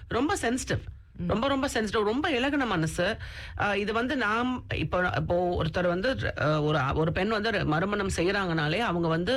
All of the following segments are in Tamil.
ரொம்ப சென்சிட்டிவ் ரொம்ப ரொம்ப சென்சிட்டிவ் ரொம்ப இலகுன மனசு ஆஹ் இது வந்து நாம் இப்போ இப்போ ஒருத்தர் வந்து ஆஹ் ஒரு ஒரு பெண் வந்து மறுமணம் செய்யறாங்கனாலே அவங்க வந்து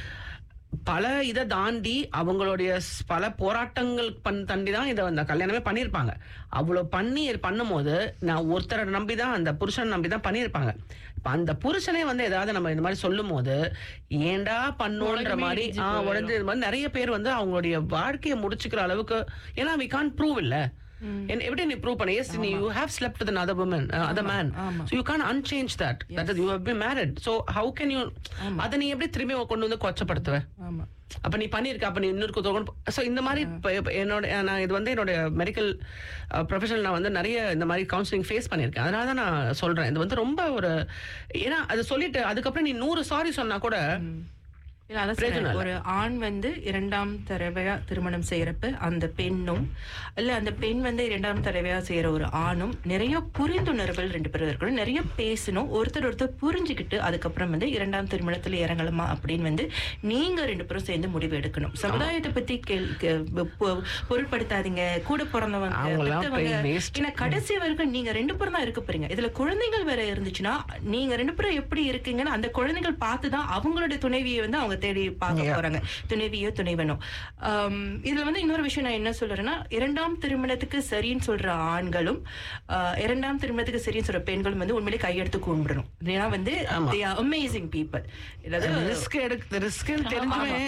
பல இதை தாண்டி அவங்களுடைய ஸ்- பல போராட்டங்கள் பண் தாண்டி தான் இதை அந்த கல்யாணமே பண்ணியிருப்பாங்க அவ்வளோ பண்ணி பண்ணும்போது நான் ஒருத்தரை நம்பி தான் அந்த புருஷனை நம்பி தான் பண்ணியிருப்பாங்க இப்ப அந்த புருஷனே வந்து ஏதாவது நம்ம இந்த மாதிரி சொல்லும் போது ஏண்டா பண்ணுன்ற உலகமே மாதிரி இடிஞ்சு ஆ போயிடும். உடஞ்சு இது மாதிரி நிறைய பேர் வந்து அவங்களுடைய வாழ்க்கையை முடிச்சுக்கிற அளவுக்கு ஏன்னா வி கான் ப்ரூவ் இல்ல என்ன- எப்படி நீ ப்ரூவ் பண்ண எஸ் நீ you have slept with another woman uh, other man ஆமா. so you can't unchange that that is you have been married so how can you அதை நீ எப்படி திரும்பி கொண்டு வந்து கொச்சப்படுத்துவ ஆமா அப்ப நீ பண்ணிருக்க அப்ப நீ இன்னொரு ஸோ இந்த மாதிரி இப்ப- இப்ப என்னோட நான் இது வந்து என்னோட மெடிக்கல் ப்ரொஃபஷனல் நான் வந்து நிறைய இந்த மாதிரி கவுன்சிலிங் ஃபேஸ் பண்ணியிருக்கேன் அதனால தான் நான் சொல்றேன் இது வந்து ரொம்ப ஒரு ஏன்னா அது சொல்லிட்டு அதுக்கப்புறம் நீ நூறு சாரி சொன்னா கூட இல்ல, அதான் பிரயோஜனம் சொல்றேன். இல்ல. ஒரு ஆண் வந்து இரண்டாம் தடவையா திருமணம் செய்யறப்ப அந்த பெண்ணும் இல்ல அந்த பெண் வந்து இரண்டாம் தடவையா செய்யற ஒரு ஆணும் நிறைய புரிந்துணர்வுகள் ரெண்டு பேரும் இருக்கணும் நிறைய பேசணும் ஒருத்தர் ஒருத்தர் புரிஞ்சுக்கிட்டு அதுக்கப்புறம் வந்து இரண்டாம் திருமணத்துல இறங்கலாமா அப்படின்னு வந்து நீங்க ரெண்டு பேரும் சேர்ந்து முடிவு எடுக்கணும் சமுதாயத்தை பத்தி கேள் கே- பொ- பொருட்படுத்தாதீங்க கூட பிறந்தவங்க அவங்கெல்லாம் பெத்தவங்க. போய் waste. ஏன்னா கடைசி வரைக்கும் நீங்க ரெண்டு பேரும் தான் இருக்க போறீங்க இதுல குழந்தைகள் வேற இருந்துச்சுன்னா நீங்க ரெண்டு பேரும் எப்படி இருக்கீங்கன்னு அந்த குழந்தைகள் பார்த்து தான் அவங்களுடைய துணைவியை வந்து அவங்க தேடி பார்க்க Yeah. போறாங்க துணைவியோ துணைவனோ ஆம், இதுல வந்து இன்னொரு விஷயம் நான் என்ன சொல்றேன்னா இரண்டாம் திருமணத்துக்கு சரின்னு சொல்ற ஆண்களும் ஆஹ், இரண்டாம் திருமணத்துக்கு சரின்னு சொல்ற பெண்களும் வந்து உண்மையிலே கையெடுத்து கும்பிடணும் ஏன்னா வந்து ஆமா. அமேசிங் பீப்புள் இதாவது ரிஸ்க் எடுக்க ரிஸ்க் தெரிஞ்சுமே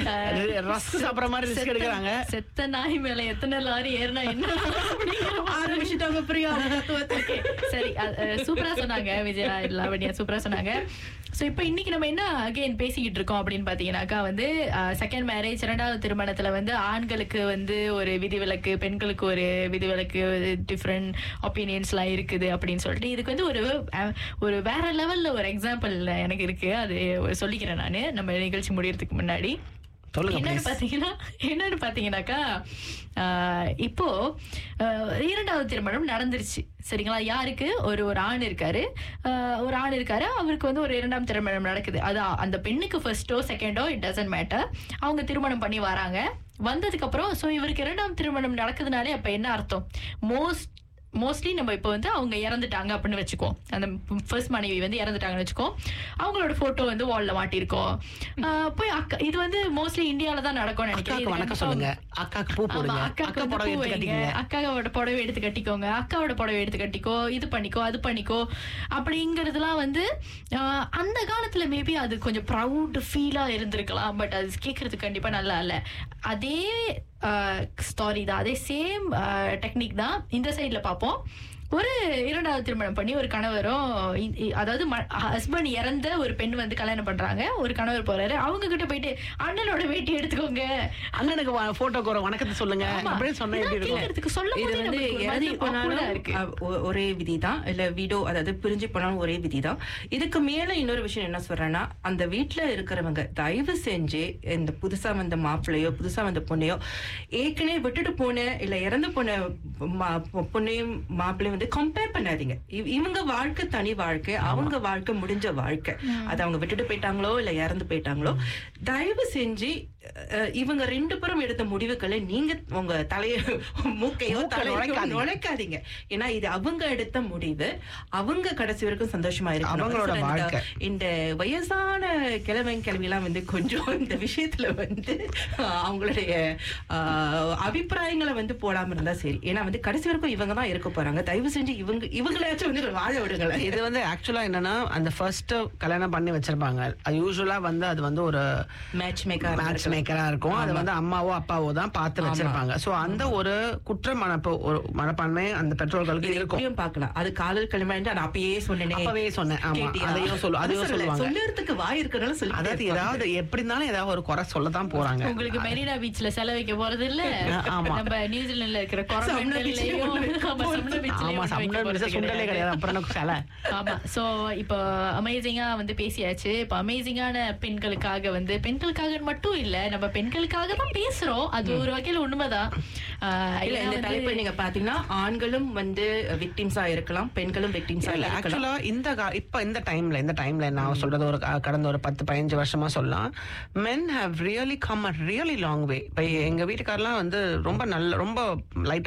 ரஸ்க் சாப்பிடுற மாதிரி ரிஸ்க் எடுக்கிறாங்க செத்த நாய் மேல எத்தனை லாரி ஏறினா என்ன அப்படிங்கிற மாதிரி. ஆரம்பிச்சுட்டாங்க பிரியா அவங்க தத்துவத்தை. Okay, சரி சூப்பரா சொன்னாங்க விஜயா லாவண்யா சூப்பரா சொன்னாங்க சோ இப்போ இன்னைக்கு நம்ம என்ன அகைன் பேசிக்கிட்டு இருக்கோம் அப்படின்னு பாத்தீங்கன்னாக்கா வந்து செகண்ட் மேரேஜ் இரண்டாவது திருமணத்துல வந்து ஆண்களுக்கு வந்து ஒரு விதிவிலக்கு பெண்களுக்கு ஒரு விதிவிலக்கு டிஃப்ரெண்ட் ஒப்பீனியன்ஸ்லாம் இருக்குது அப்படின்னு சொல்லிட்டு இதுக்கு வந்து ஒரு அஹ், ஒரு வேற லெவல்ல ஒரு எக்ஸாம்பிள் எனக்கு இருக்கு அது சொல்லிக்கிறேன் நானு நம்ம நிகழ்ச்சி முடியறதுக்கு முன்னாடி சொல்லுங்க என்னன்னு please. பாத்தீங்கன்னா என்னன்னு பாத்தீங்கன்னாக்கா ஆஹ், இப்போ ஆஹ், இரண்டாவது திருமணம் நடந்துருச்சு சரிங்களா யாருக்கு ஒரு ஒரு ஆண் இருக்காரு ஆஹ், ஒரு ஆண் இருக்காரு அவருக்கு வந்து ஒரு இரண்டாம் திருமணம் நடக்குது அது அந்த பெண்ணுக்கு ஃபர்ஸ்டோ செகண்டோ இட் டசன்ட் மேட்டர் அவங்க திருமணம் பண்ணி வராங்க வந்ததுக்கு அப்புறம் ஸோ இவருக்கு இரண்டாம் திருமணம் நடக்குதுனாலே அப்ப என்ன அர்த்தம் மோஸ்ட் மோஸ்ட்லி நம்ம இப்போ வந்து அவங்க இறந்துட்டாங்க அப்படின்னு வச்சுக்கோம் அந்த ஃபர்ஸ்ட் மனைவி வந்து இறந்துட்டாங்கன்னு வச்சுக்கோ அவங்களோட போட்டோ வந்து வால்ல மாட்டிருக்கோம் ஆஹ் போய் அக்கா இது வந்து மோஸ்ட்லி இந்தியால தான் நடக்கும்னு நினைக்கிறேன் அக்காக்கு இது வணக்கம் கண்டிப்பா சொல்லுங்க அக்காக்கு பூ ஆமா, போடுங்க அக்காக்கு அக்கா வந்து புடவை பூ எடுத்து வைங்க. கட்டிக்கங்க அக்காவோட புடவை எடுத்து கட்டிக்கோங்க அக்காவோட புடவை எடுத்து கட்டிக்கோ இது பண்ணிக்கோ அது பண்ணிக்கோ அப்படிங்கறதுலாம் வந்து ஆஹ், அந்த காலத்துல மேபி அது கொஞ்சம் ப்ரௌட் ஃபீலா இருந்திருக்கலாம் பட் அது கேட்கறதுக்கு கண்டிப்பா நல்லா இல்ல அதே ஸ்டாரி தான் அதே சேம் டெக்னிக் தான் இந்த சைடுல பார்ப்போம் ஒரு இரண்டாவது திருமணம் பண்ணி ஒரு கணவரும் இ- இ- அதாவது ஹஸ்பண்ட் இறந்த ஒரு பெண் வந்து கல்யாணம் பண்றாங்க ஒரு கணவர் போறாரு அவங்க கிட்ட போயிட்டு அண்ணனோட வேட்டி எடுத்துக்கோங்க அண்ணனுக்கு போட்டோக்கு ஒரு வணக்கத்தை சொல்லுங்க ஆமா. அப்படின்னு சொன்னா எப்படி இதெல்லாம் இருக்கும் கேட்கறதுக்கு சொல்லும் இது போதே வந்து நமக்கு ஒரு இறந்து மாதிரி போனாலும் awkward-ஆ இருக்கு அஹ், ஒ- ஒரே விதிதான் இல்ல வீடோ அதாவது பிரிஞ்சு போனாலும் ஒரே விதிதான் இதுக்கு மேல இன்னொரு விஷயம் என்ன சொல்றேன்னா அந்த வீட்ல இருக்கிறவங்க தயவு செஞ்சு இந்த புதுசா வந்த மாப்பிள்ளையோ புதுசா வந்த பொண்ணையோ ஏற்கனவே விட்டுட்டு போன இல்ல இறந்து போன மா- பொ- பொண்ணையும் மாப்பிள்ளையும் வந்து கம்பேர் பண்ணாதீங்க இவ- இவங்க வாழ்க்கை தனி வாழ்க்கை அவங்க வாழ்க்கை முடிஞ்ச வாழ்க்கை அது அவங்க விட்டுட்டு போயிட்டாங்களோ இல்ல இறந்து போயிட்டாங்களோ தயவு செஞ்சு அஹ், இவங்க ரெண்டு பேரும் எடுத்த முடிவுகளை நீங்க உங்க தலைய மூக்கையோ மூக்கை தலையோ நுழைக்காதீங்க. நுழைக்காதீங்க ஏன்னா இது அவங்க எடுத்த முடிவு அவங்க கடைசி வரைக்கும் சந்தோஷமா இருக்கணும் அவங்களோட இந்த- வாழ்க்கை. இந்த வயசான கிழவன் கிழவிலாம் வந்து கொஞ்சம் இந்த விஷயத்துல வந்து ஆஹ், அவங்களுடைய ஆஹ், அபிப்பிராயங்களை வந்து போடாம இருந்தா சரி ஏன்னா வந்து கடைசி வரைக்கும் இவங்க தான் இருக்க போறாங்க தயவு செஞ்சு இவங்க இவங்களாச்சும் வந்து வாழ விடுங்களேன் இது வந்து ஆக்சுவலா என்னன்னா அந்த ஃபர்ஸ்ட் கல்யாணம் பண்ணி வச்சிருப்பாங்க அது யூஸ்வலா வந்து அது வந்து ஒரு மேட்ச் மேக்கர் மேட்ச் மேக்கரா இருக்கும் அது வந்து அம்மாவோ அப்பாவோ தான் பார்த்து வச்சிருப்பாங்க சோ அந்த ஒரு குற்ற மனப்பு ஒரு மனப்பான்மை அந்த பெற்றோர்களுக்கு இருக்கும் எப்படியும் பார்க்கலாம் அது காதல் கிழமை நான் அப்பயே சொன்னேனே அப்பவே சொன்னேன் ஆமா கேட்டியா? அதையும் சொல்லு அதையும் சொல்லல. சொல்லுவாங்க சொல்லறதுக்கு வாய் இருக்கனால சொல்லி அதாவது ஏதாவது எப்படி இருந்தாலும் ஏதாவது ஒரு குறை சொல்லத்தான் போறாங்க உங்களுக்கு மெரினா பீச்ல செலவைக்க போறது இல்ல ஆமா. நம்ம நியூசிலாந்துல இருக்கிற சம்னா beach-லயே கொரமெண்டல்லையும் ஒண்ணு வைக்க ஆமா, சம்னா beach-லயும் ஆமா ஒண்ணு வைக்க சம்டம் போறது சுண்டலே கிடையாது அப்புறம் எனக்கு சிலை ஆமா சோ இப்போ அமேசிங்கா வந்து பேசியாச்சு இப்போ அமேசிங்கான பெண்களுக்காக வந்து பெண்களுக்காக மட்டும் இல்ல நம்ம பெண்களுக்காக தான் பேசுறோம் அது ஒரு வகையில உண்மைதான் ஆஹ் இல்ல ஏன்னா இந்த வந்து- தலைப்பை நீங்க பாத்தீங்கன்னா ஆண்களும் வந்து விக்டிம்ஸா இருக்கலாம் பெண்களும் விக்டிம்ஸா இல்ல இருக்கலாம் ஆக்சுவலா இந்த கா- இப்ப இந்த டைம்ல இந்த டைம்ல நான் சொல்றது ஒரு க- கடந்த ஒரு பத்து பதினஞ்சு வருஷமா சொல்லலாம் men have really come a really long way இப்ப எங்க வீட்டுக்காரெல்லாம் வந்து ரொம்ப நல்ல ரொம்ப லைட்டா